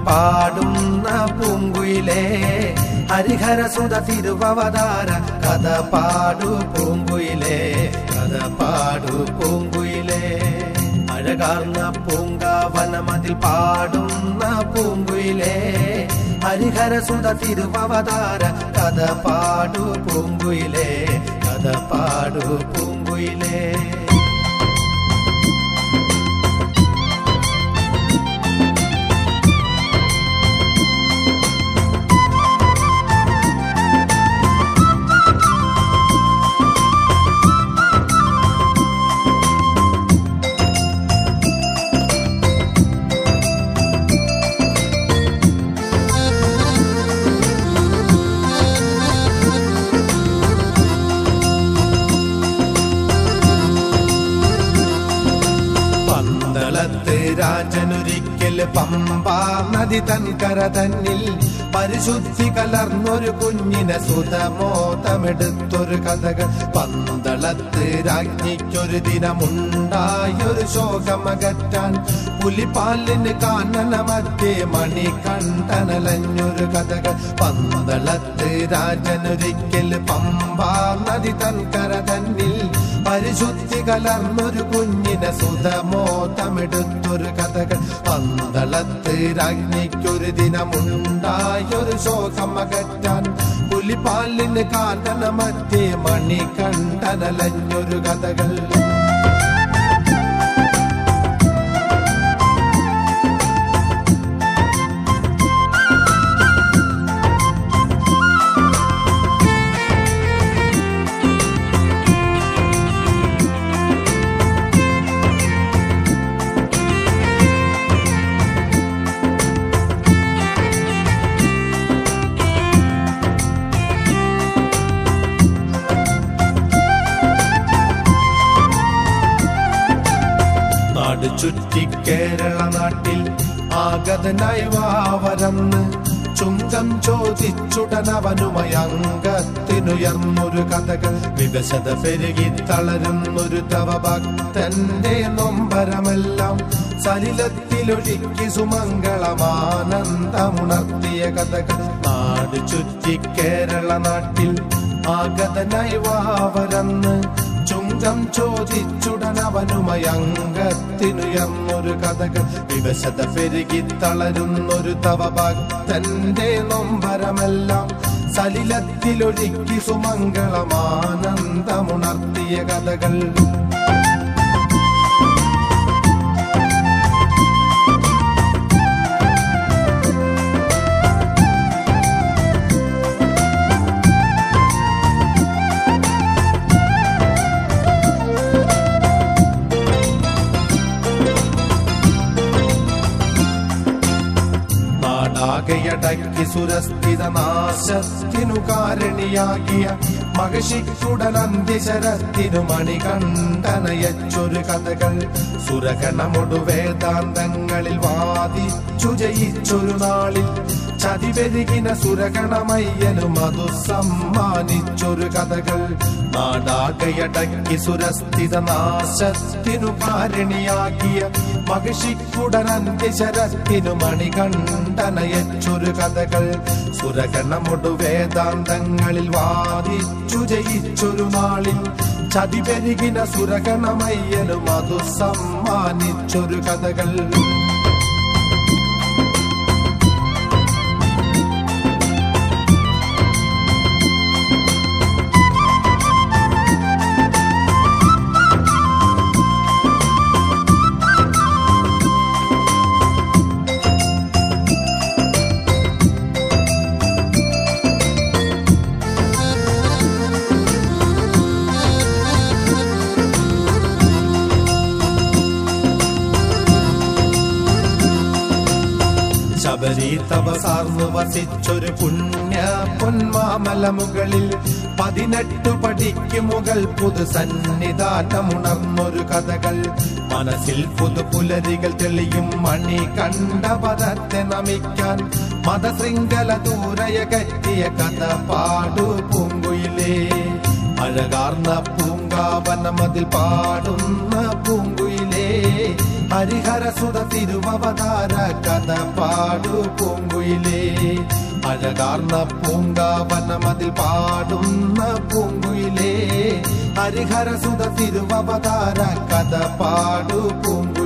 പാടുന്ന പൂങ്കുയിലേ ഹരിഹരസുത തിരുവവതാര കഥ പാടു പൂങ്കുയിലേ കഥ പാടു പൂങ്കുയിലേ അഴകാർന്ന പൂങ്കാവനമതിൽ പാടുന്ന പൂങ്കുയിലേ ഹരിഹരസുത തിരുവവതാര കഥ പാടു പൂങ്കുയിലേ കഥ പാടു പൂങ്കുയിലേ പന്തളത്ത് രാജനൊരിക്കൽ പമ്പാ നദി തൻ കര തന്നിൽ പരിശുദ്ധി കലർന്നൊരു കുഞ്ഞിനെ സുതമോതമെടുത്തൊരു കഥകൾ പന്തളത്ത് രാജ്ഞിക്കൊരു ദിനമുണ്ടായൊരു ശോകമകറ്റാൻ പുലിപ്പാലിന് കാനന മധ്യേ മണി കണ്ടനലഞ്ഞൊരു കഥകൾ പന്തളത്ത് രാജനൊരിക്കൽ പമ്പാ നദി തൻ കര തന്നിൽ പരിശുദ്ധി കലർന്നൊരു കുഞ്ഞിനെ സുതമോതമെടുത്തൊരു കഥകൾ പന്തളത്ത് രാജ്ഞിക്കൊരു ദിനമുണ്ടായൊരു ശോകമകറ്റാൻ പുലിപ്പാലിന് കാനന മധ്യേ മണി കണ്ടനലഞ്ഞൊരു കഥകൾ നാട് ചുറ്റി കേരള നാട്ടിൽ ആഗതനായി വാവരന്ന് ചുങ്കം ചോദിച്ചുടനവനുമായി അംഗത്തിനുയർന്നൊരു കഥകൾ വിവശത പെരുകി തളരുന്നൊരു തവ ഭക്തന്റെ നൊമ്പരമെല്ലാം സലിലത്തിലൊഴുക്കി സുമംഗളമാനന്ദമുണർത്തിയ കഥകൾ നാട് ചുറ്റി കേരള നാട്ടിൽ ആഗതനായി വാവരന്ന് ചുങ്കം ചോദിച്ചുടനവനുമായി അംഗത്തിനുയർന്നൊരു കഥകൾ വിവശത പെരുകി തളരുന്നൊരു തവ ഭക്തന്റെ നൊമ്പരമെല്ലാം സലിലത്തിലൊഴുക്കി സുമംഗളമാനന്ദമുണർത്തിയ കഥകൾ നാടാകയടക്കി സുരസ്ഥിത നാശത്തിനു കാരണിയാകിയ മകശിക്കുടലന്ത്യശരത്തിനു മണികണ്ഠനയച്ചൊരു കഥകൾ സുരഗണമൊടു വേദാന്തങ്ങളിൽ വാദിച്ചു ജയിച്ചൊരു നാളിൽ ചതിവെരുകിന സുരഗണമയ്യനു മധു സമ്മാനിച്ചൊരു കഥകൾ നാടാകയടക്കി സുരസ്ഥിത നാശത്തിനു കാരണിയാക്കിയ മകശിക്കുടനന്ത്യശരത്തിനു മണികണ്ഠനയച്ചൊരു കഥകൾ സുരഗണമൊടു വേദാന്തങ്ങളിൽ വാദിച്ചു ജയിച്ചൊരു നാളിൽ ചതിപെരുകിന സുരഗണമയ്യനു മധു സമ്മാനിച്ചൊരു കഥകൾ ശബരി തപസാർന്നു വസിച്ചൊരു പുണ്യ പൊന്മാമല മുകളിൽ പതിനെട്ടു പടിക്ക് മുകൾ പുതു സന്നിധാനമുണർന്നൊരു കഥകൾ മനസ്സിൽ പുതു പുലരികൾ തെളിയും മണി കണ്ട പദത്തെ നമിക്കാൻ മതശൃംഖല ദൂരയ കറ്റിയ കഥ പാടു പൂങ്കുയിലേ അഴകാർന്ന പൂങ്കാവനമതിൽ പാടുന്ന പൂങ്കുയിലേ ഹരിഹരസുത തിരുവവതാര കഥ പാടു പൂങ്കുയിലേ അഴകാർന്ന പൂങ്കാവനമതിൽ പാടുന്ന പൂങ്കുയിലേ ഹരിഹരസുത തിരുവവതാര കഥ പാടു പൂങ്കുയിലേ